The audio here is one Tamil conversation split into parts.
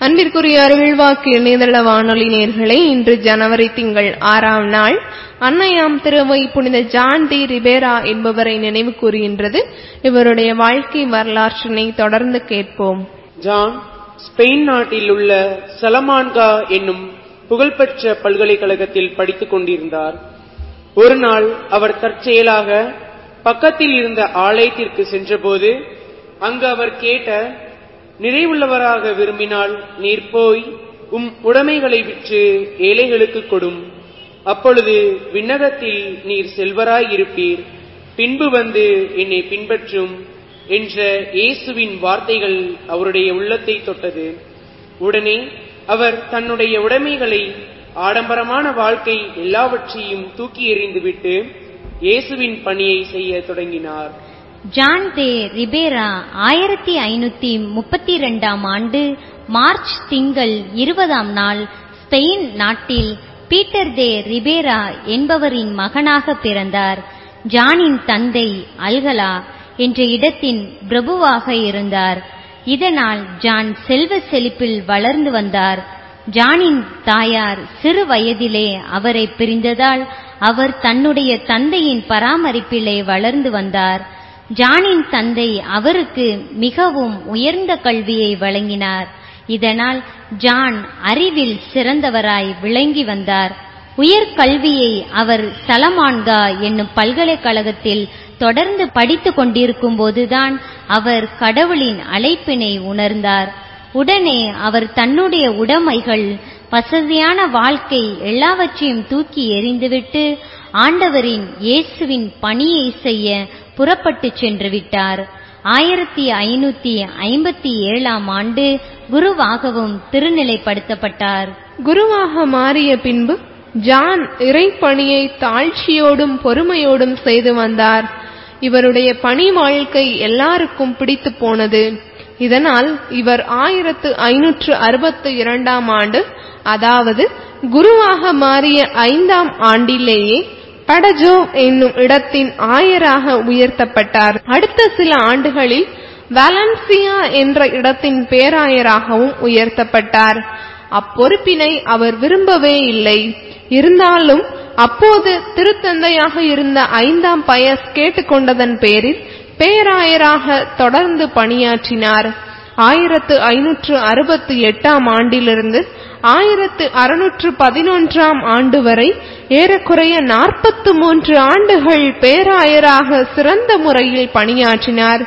அன்பிற்குரிய அருள்வாக்கு இணையதள வானொலி நேர்களே இன்று ஜனவரி திங்கள் ஆறாம் நாள் அன்னையாம் திருவை புனித ஜான் டி ரிபேரா என்பவரை நினைவு கூறுகின்றது இவருடைய வாழ்க்கை வரலாற்றினை தொடர்ந்து கேட்போம் ஜான் ஸ்பெயின் நாட்டில் உள்ள சலமான்கா என்னும் புகழ்பெற்ற பல்கலைக்கழகத்தில் படித்துக் கொண்டிருந்தார் ஒரு நாள் அவர் தற்செயலாக பக்கத்தில் இருந்த ஆலயத்திற்கு சென்றபோது அங்கு அவர் கேட்ட நிறைவுள்ளவராக விரும்பினால் நீர் போய் உம் உடைமைகளை விற்று ஏழைகளுக்கு கொடும் அப்பொழுது விண்ணகத்தில் நீர் செல்வராய் இருப்பீர் பின்பு வந்து என்னை பின்பற்றும் என்ற இயேசுவின் வார்த்தைகள் அவருடைய உள்ளத்தை தொட்டது உடனே அவர் தன்னுடைய உடைமைகளை ஆடம்பரமான வாழ்க்கை எல்லாவற்றையும் தூக்கி எறிந்துவிட்டு இயேசுவின் பணியை செய்ய தொடங்கினார் ஜான் தே ரிபேரா ஆயிரத்தி ஐநூத்தி முப்பத்தி ரெண்டாம் ஆண்டு மார்ச் திங்கள் இருபதாம் நாள் ஸ்பெயின் நாட்டில் பீட்டர் தே ரிபேரா என்பவரின் மகனாக பிறந்தார் ஜானின் தந்தை அல்கலா என்ற இடத்தின் பிரபுவாக இருந்தார் இதனால் ஜான் செல்வ செழிப்பில் வளர்ந்து வந்தார் ஜானின் தாயார் சிறு வயதிலே அவரை பிரிந்ததால் அவர் தன்னுடைய தந்தையின் பராமரிப்பிலே வளர்ந்து வந்தார் ஜானின் தந்தை அவருக்கு மிகவும் உயர்ந்த கல்வியை வழங்கினார் இதனால் ஜான் அறிவில் சிறந்தவராய் விளங்கி வந்தார் உயர்கல்வியை அவர் சலமான்கா என்னும் பல்கலைக்கழகத்தில் தொடர்ந்து படித்துக் கொண்டிருக்கும் போதுதான் அவர் கடவுளின் அழைப்பினை உணர்ந்தார் உடனே அவர் தன்னுடைய உடைமைகள் வசதியான வாழ்க்கை எல்லாவற்றையும் தூக்கி எறிந்துவிட்டு ஆண்டவரின் இயேசுவின் பணியை செய்ய புறப்பட்டு சென்று விட்டார் ஆயிரத்தி ஐநூத்தி ஐம்பத்தி ஏழாம் ஆண்டு குருவாகவும் திருநிலைப்படுத்தப்பட்டார் குருவாக மாறிய பின்பு ஜான் இறைப்பணியை தாழ்ச்சியோடும் பொறுமையோடும் செய்து வந்தார் இவருடைய பணி வாழ்க்கை எல்லாருக்கும் பிடித்து போனது இதனால் இவர் ஆயிரத்து ஐநூற்று அறுபத்து இரண்டாம் ஆண்டு அதாவது குருவாக மாறிய ஐந்தாம் ஆண்டிலேயே படஜோ என்னும் இடத்தின் ஆயராக உயர்த்தப்பட்டார் அடுத்த சில ஆண்டுகளில் வாலன்சியா என்ற இடத்தின் பேராயராகவும் உயர்த்தப்பட்டார் அப்பொறுப்பினை அவர் விரும்பவே இல்லை இருந்தாலும் அப்போது திருத்தந்தையாக இருந்த ஐந்தாம் பயஸ் கேட்டுக்கொண்டதன் பேரில் பேராயராக தொடர்ந்து பணியாற்றினார் ஆயிரத்து ஐநூற்று அறுபத்தி எட்டாம் ஆண்டிலிருந்து ஆயிரத்து அறுநூற்று பதினொன்றாம் ஆண்டு வரை ஏறக்குறைய நாற்பத்து மூன்று ஆண்டுகள் பேராயராக சிறந்த முறையில் பணியாற்றினார்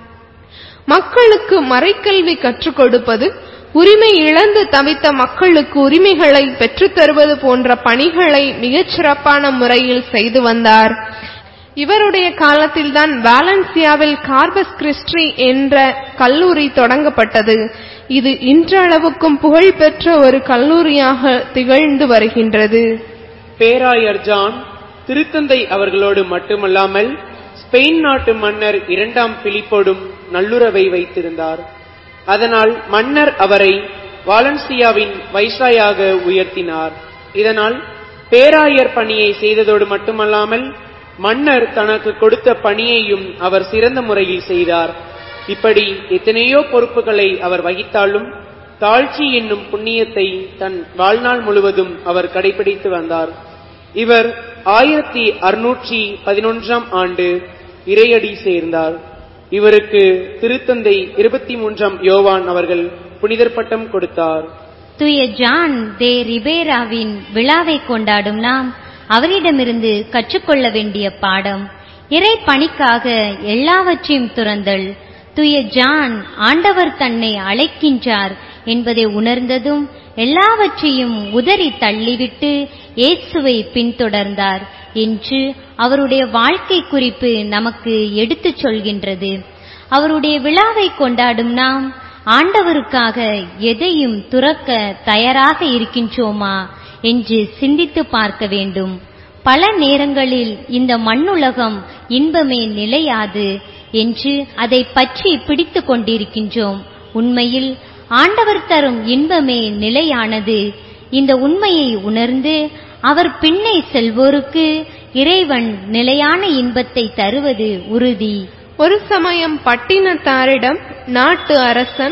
மக்களுக்கு மறைக்கல்வி கற்றுக் கொடுப்பது உரிமை இழந்து தவித்த மக்களுக்கு உரிமைகளை பெற்றுத் தருவது போன்ற பணிகளை மிகச் சிறப்பான முறையில் செய்து வந்தார் இவருடைய காலத்தில்தான் வாலன்சியாவில் கார்பஸ் கிறிஸ்டி என்ற கல்லூரி தொடங்கப்பட்டது இது இன்றளவுக்கும் புகழ்பெற்ற ஒரு கல்லூரியாக திகழ்ந்து வருகின்றது பேராயர் ஜான் திருத்தந்தை அவர்களோடு மட்டுமல்லாமல் ஸ்பெயின் நாட்டு மன்னர் இரண்டாம் பிலிப்போடும் நல்லுறவை வைத்திருந்தார் அதனால் மன்னர் அவரை வாலன்சியாவின் வைசாயாக உயர்த்தினார் இதனால் பேராயர் பணியை செய்ததோடு மட்டுமல்லாமல் மன்னர் தனக்கு கொடுத்த பணியையும் அவர் சிறந்த முறையில் செய்தார் இப்படி எத்தனையோ பொறுப்புகளை அவர் வகித்தாலும் தாழ்ச்சி என்னும் புண்ணியத்தை தன் வாழ்நாள் முழுவதும் அவர் கடைபிடித்து வந்தார் இவர் ஆயிரத்தி அறுநூற்றி பதினொன்றாம் ஆண்டு இறையடி சேர்ந்தார் இவருக்கு திருத்தந்தை இருபத்தி மூன்றாம் யோவான் அவர்கள் புனிதர் பட்டம் கொடுத்தார் தூய ஜான் தே ரிபேராவின் விழாவை கொண்டாடும் நாம் அவரிடமிருந்து கற்றுக்கொள்ள வேண்டிய பாடம் இறை பணிக்காக எல்லாவற்றையும் துறந்தல் தூய ஜான் ஆண்டவர் தன்னை அழைக்கின்றார் என்பதை உணர்ந்ததும் எல்லாவற்றையும் உதறி தள்ளிவிட்டு இயேசுவை பின்தொடர்ந்தார் என்று அவருடைய வாழ்க்கை குறிப்பு நமக்கு எடுத்துச் சொல்கின்றது அவருடைய விழாவை கொண்டாடும் நாம் ஆண்டவருக்காக எதையும் துறக்க தயாராக இருக்கின்றோமா என்று சிந்தித்து பார்க்க வேண்டும் பல நேரங்களில் இந்த மண்ணுலகம் இன்பமே நிலையாது என்று அதை பற்றி பிடித்து கொண்டிருக்கின்றோம் உண்மையில் ஆண்டவர் தரும் இன்பமே நிலையானது இந்த உண்மையை உணர்ந்து அவர் பின்னே செல்வோருக்கு இறைவன் நிலையான இன்பத்தை தருவது உறுதி ஒரு சமயம் பட்டினத்தாரிடம் நாட்டு அரசன்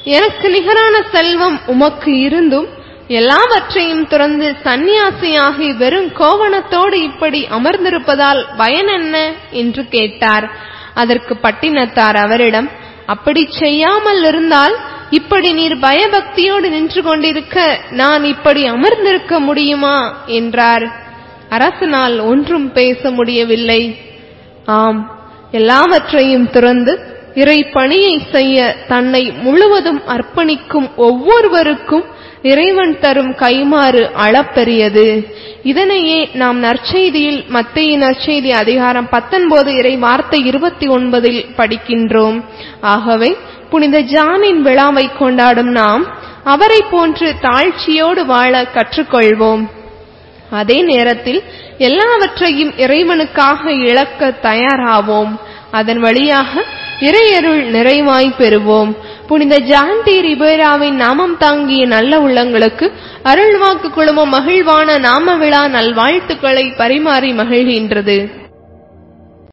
எனக்கு நிகரான செல்வம் உமக்கு இருந்தும் எல்லாவற்றையும் துறந்து சந்நியாசியாகி வெறும் கோவணத்தோடு இப்படி அமர்ந்திருப்பதால் பயன் என்ன என்று கேட்டார் அதற்கு பட்டினத்தார் அவரிடம் அப்படி செய்யாமல் இருந்தால் இப்படி நீர் பயபக்தியோடு நின்று கொண்டிருக்க நான் இப்படி அமர்ந்திருக்க முடியுமா என்றார் அரசனால் ஒன்றும் பேச முடியவில்லை ஆம் எல்லாவற்றையும் துறந்து இறை பணியை செய்ய தன்னை முழுவதும் அர்ப்பணிக்கும் ஒவ்வொருவருக்கும் இறைவன் தரும் கைமாறு அளப்பெரியது இதனையே நாம் நற்செய்தியில் மத்திய நற்செய்தி அதிகாரம் பத்தொன்பது இறை வார்த்தை இருபத்தி ஒன்பதில் படிக்கின்றோம் ஆகவே புனித ஜானின் விழாவை கொண்டாடும் நாம் அவரை போன்று தாழ்ச்சியோடு வாழ கற்றுக்கொள்வோம் அதே நேரத்தில் எல்லாவற்றையும் இறைவனுக்காக இழக்க தயாராவோம் அதன் வழியாக இறையருள் நிறைவாய் பெறுவோம் புனித ஜான்டி ரிபேராவின் நாமம் தாங்கிய நல்ல உள்ளங்களுக்கு அருள்வாக்கு குழுமம் மகிழ்வான நாம விழா நல்வாழ்த்துக்களை பரிமாறி மகிழ்கின்றது